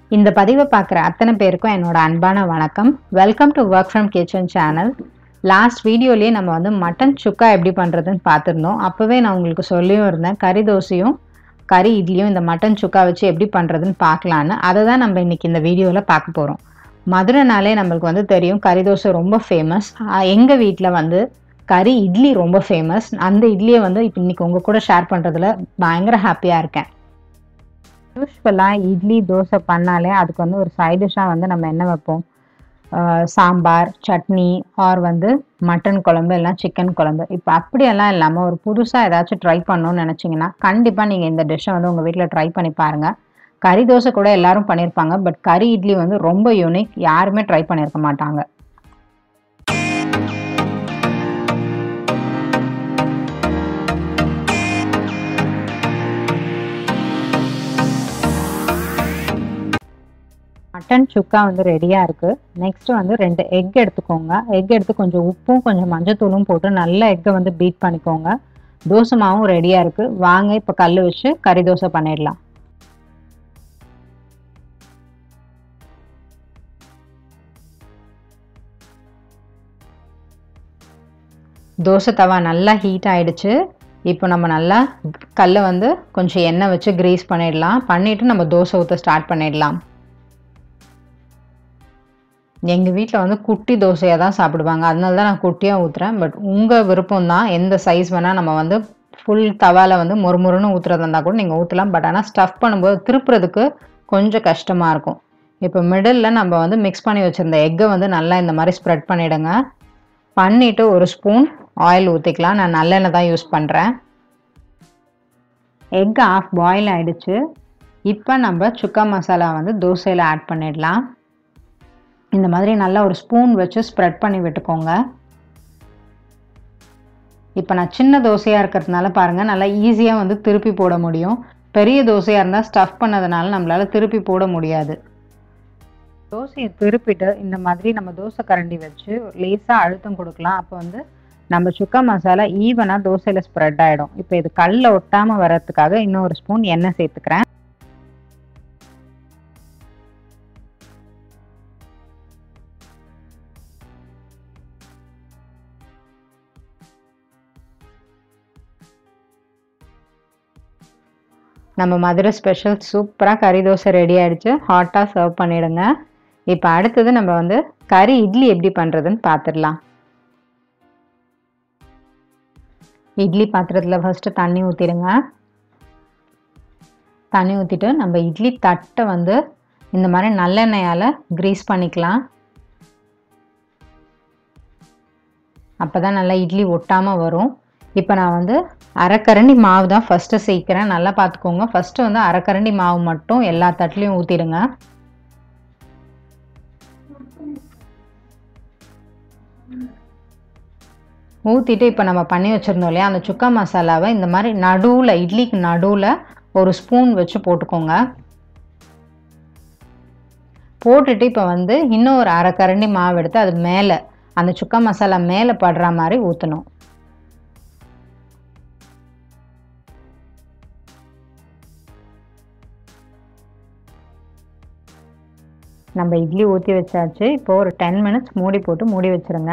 இந்த பதிவை பார்க்குற அத்தனை பேருக்கும் என்னோட அன்பான வணக்கம் welcome to work from kitchen channel last வீடியோலேயே நம்ம வந்து மட்டன் சுக்கா எப்படி பண்ணுறதுன்னு பார்த்துருந்தோம் அப்போவே நான் உங்களுக்கு சொல்லியும் இருந்தேன் கறி தோசையும் கறி இட்லியும் இந்த மட்டன் சுக்கா வச்சு எப்படி பண்ணுறதுன்னு பார்க்கலான்னு அதை தான் நம்ம இன்னைக்கு இந்த வீடியோவில் பார்க்க போகிறோம் மதுரைனாலே நம்மளுக்கு வந்து தெரியும் கறி தோசை ரொம்ப ஃபேமஸ் எங்கள் வீட்டில் வந்து கறி இட்லி ரொம்ப ஃபேமஸ் அந்த இட்லியை வந்து இப்போ இன்னைக்கு உங்கள் கூட ஷேர் பண்ணுறதுல பயங்கர ஹாப்பியாக இருக்கேன் யூஸ்வலாக இட்லி தோசை பண்ணாலே அதுக்கு வந்து ஒரு சைட் டிஷ்ஷாக வந்து நம்ம என்ன வைப்போம் ஆஹ் சாம்பார் சட்னி ஆர் வந்து மட்டன் குழம்பு இல்லைனா சிக்கன் குழம்பு இப்போ அப்படியெல்லாம் இல்லாமல் ஒரு புதுசாக ஏதாச்சும் ட்ரை பண்ணணும்னு நினச்சிங்கன்னா கண்டிப்பாக நீங்கள் இந்த டிஷ்ஷை வந்து உங்கள் வீட்டில் ட்ரை பண்ணி பாருங்கள் கறி தோசை கூட எல்லாரும் பண்ணியிருப்பாங்க பட் கறி இட்லி வந்து ரொம்ப யூனிக் யாருமே ட்ரை பண்ணியிருக்க மாட்டாங்க மட்டன் சுக்கா வந்து ரெடியாக இருக்குது நெக்ஸ்ட் வந்து ரெண்டு எக் எடுத்துக்கோங்க எக் எடுத்து கொஞ்சம் உப்பும் கொஞ்சம் மஞ்சத்தூளும் போட்டு நல்ல எக்கை வந்து பீட் பண்ணிக்கோங்க தோசை மாவும் ரெடியாக இருக்குது வாங்க இப்போ கல் வச்சு கறி தோசை பண்ணிடலாம் தோசை தவா நல்லா ஹீட் ஆயிடுச்சு இப்போ நம்ம நல்லா கல்லை வந்து கொஞ்சம் எண்ணெய் வச்சு கிரீஸ் பண்ணிடலாம் பண்ணிவிட்டு நம்ம தோசை ஊற்ற ஸ்டார்ட் பண்ணிடலாம் எங்கள் வீட்டில் வந்து குட்டி தோசையாக தான் சாப்பிடுவாங்க அதனால தான் நான் குட்டியாக ஊற்றுறேன் பட் உங்கள் விருப்பம் தான் எந்த சைஸ் வேணால் நம்ம வந்து ஃபுல் தவாவில் வந்து மொறுமொறுன்னு ஊற்றுறதா இருந்தால் கூட நீங்கள் ஊற்றலாம் பட் ஆனால் ஸ்டஃப் பண்ணும்போது திருப்புறதுக்கு கொஞ்சம் கஷ்டமாக இருக்கும் இப்போ மிடில் நம்ம வந்து மிக்ஸ் பண்ணி வச்சுருந்த எக்கை வந்து நல்லா இந்த மாதிரி ஸ்ப்ரெட் பண்ணிவிடுங்க பண்ணிவிட்டு ஒரு ஸ்பூன் ஆயில் ஊற்றிக்கலாம் நான் நல்லெண்ணெய் தான் யூஸ் பண்ணுறேன் எக் ஆஃப் பாயில் ஆகிடுச்சு இப்போ நம்ம சுக்கா மசாலா வந்து தோசையில் ஆட் பண்ணிடலாம் இந்த மாதிரி நல்லா ஒரு ஸ்பூன் வச்சு ஸ்ப்ரெட் பண்ணி விட்டுக்கோங்க இப்போ நான் சின்ன தோசையாக இருக்கிறதுனால பாருங்கள் நல்லா ஈஸியாக வந்து திருப்பி போட முடியும் பெரிய தோசையாக இருந்தால் ஸ்டஃப் பண்ணதுனால நம்மளால் திருப்பி போட முடியாது தோசையை திருப்பிட்டு இந்த மாதிரி நம்ம தோசை கரண்டி வச்சு லேசாக அழுத்தம் கொடுக்கலாம் அப்போ வந்து நம்ம சுக்கா மசாலா ஈவனாக தோசையில் ஸ்ப்ரெட் ஆகிடும் இப்போ இது கல்லில் ஒட்டாமல் வர்றதுக்காக இன்னும் ஒரு ஸ்பூன் எண்ணெய் சேர்த்துக்கிறேன் நம்ம மதுரை ஸ்பெஷல் சூப்பராக கறி தோசை ரெடி ஆகிடுச்சு ஹாட்டாக சர்வ் பண்ணிவிடுங்க இப்போ அடுத்தது நம்ம வந்து கறி இட்லி எப்படி பண்ணுறதுன்னு பார்த்துடலாம் இட்லி பாத்திரத்தில் ஃபஸ்ட்டு தண்ணி ஊற்றிடுங்க தண்ணி ஊற்றிட்டு நம்ம இட்லி தட்டை வந்து இந்த மாதிரி நல்லெண்ணெயால் க்ரீஸ் பண்ணிக்கலாம் அப்போ தான் நல்லா இட்லி ஒட்டாமல் வரும் இப்போ நான் வந்து அரைக்கரண்டி மாவு தான் ஃபஸ்ட்டு சேர்க்குறேன் நல்லா பார்த்துக்கோங்க ஃபஸ்ட்டு வந்து அரைக்கரண்டி மாவு மட்டும் எல்லா தட்டுலையும் ஊற்றிடுங்க ஊற்றிட்டு இப்போ நம்ம பண்ணி வச்சுருந்தோம் இல்லையா அந்த சுக்கா மசாலாவை இந்த மாதிரி நடுவில் இட்லிக்கு நடுவில் ஒரு ஸ்பூன் வச்சு போட்டுக்கோங்க போட்டுட்டு இப்போ வந்து இன்னும் ஒரு அரைக்கரண்டி மாவு எடுத்து அது மேலே அந்த சுக்கா மசாலா மேலே படுற மாதிரி ஊற்றணும் நம்ம இட்லி ஊற்றி வச்சாச்சு இப்போ ஒரு டென் மினிட்ஸ் மூடி போட்டு மூடி வச்சுருங்க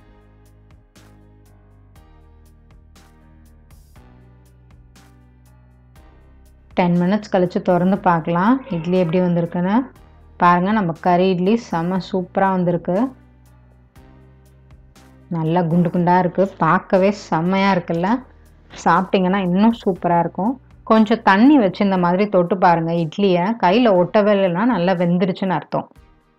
டென் மினிட்ஸ் கழித்து திறந்து பார்க்கலாம் இட்லி எப்படி வந்திருக்குன்னு பாருங்கள் நம்ம கறி இட்லி செம்ம சூப்பராக வந்திருக்கு நல்லா குண்டு குண்டாக இருக்குது பார்க்கவே செம்மையாக இருக்குல்ல சாப்பிட்டிங்கன்னா இன்னும் சூப்பராக இருக்கும் கொஞ்சம் தண்ணி வச்சு இந்த மாதிரி தொட்டு பாருங்கள் இட்லியை கையில் ஒட்டவே இல்லைன்னா நல்லா வெந்துருச்சுன்னு அர்த்தம்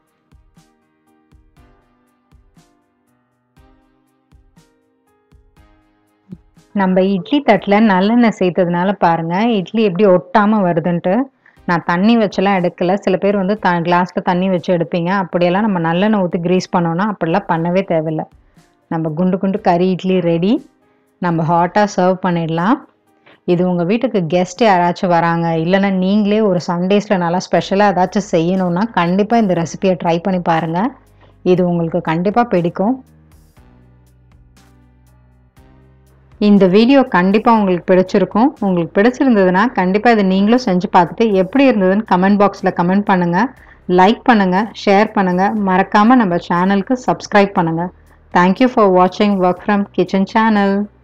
நம்ம இட்லி தட்டில் நல்லெண்ணெய் சேர்த்ததுனால பாருங்கள் இட்லி எப்படி ஒட்டாமல் வருதுன்ட்டு நான் தண்ணி வச்செல்லாம் எடுக்கல சில பேர் வந்து த கிளாஸில் தண்ணி வச்சு எடுப்பீங்க அப்படியெல்லாம் நம்ம நல்லெண்ணெய் ஊற்றி க்ரீஸ் பண்ணோன்னா அப்படிலாம் பண்ணவே தேவையில்லை நம்ம குண்டு குண்டு கறி இட்லி ரெடி நம்ம ஹாட்டாக சர்வ் பண்ணிடலாம் இது உங்கள் வீட்டுக்கு கெஸ்ட் யாராச்சும் வராங்க இல்லைன்னா நீங்களே ஒரு சண்டேஸில் நல்லா ஸ்பெஷலாக ஏதாச்சும் செய்யணுன்னா கண்டிப்பாக இந்த ரெசிபியை ட்ரை பண்ணி பாருங்கள் இது உங்களுக்கு கண்டிப்பாக பிடிக்கும் இந்த வீடியோ கண்டிப்பாக உங்களுக்கு பிடிச்சிருக்கும் உங்களுக்கு பிடிச்சிருந்ததுன்னா கண்டிப்பாக இதை நீங்களும் செஞ்சு பார்த்துட்டு எப்படி இருந்ததுன்னு கமெண்ட் பாக்ஸில் கமெண்ட் பண்ணுங்கள் லைக் பண்ணுங்கள் ஷேர் பண்ணுங்கள் மறக்காமல் நம்ம சேனலுக்கு சப்ஸ்கிரைப் பண்ணுங்கள் தேங்க்யூ ஃபார் வாட்சிங் ஒர்க் ஃப்ரம் கிச்சன் சேனல்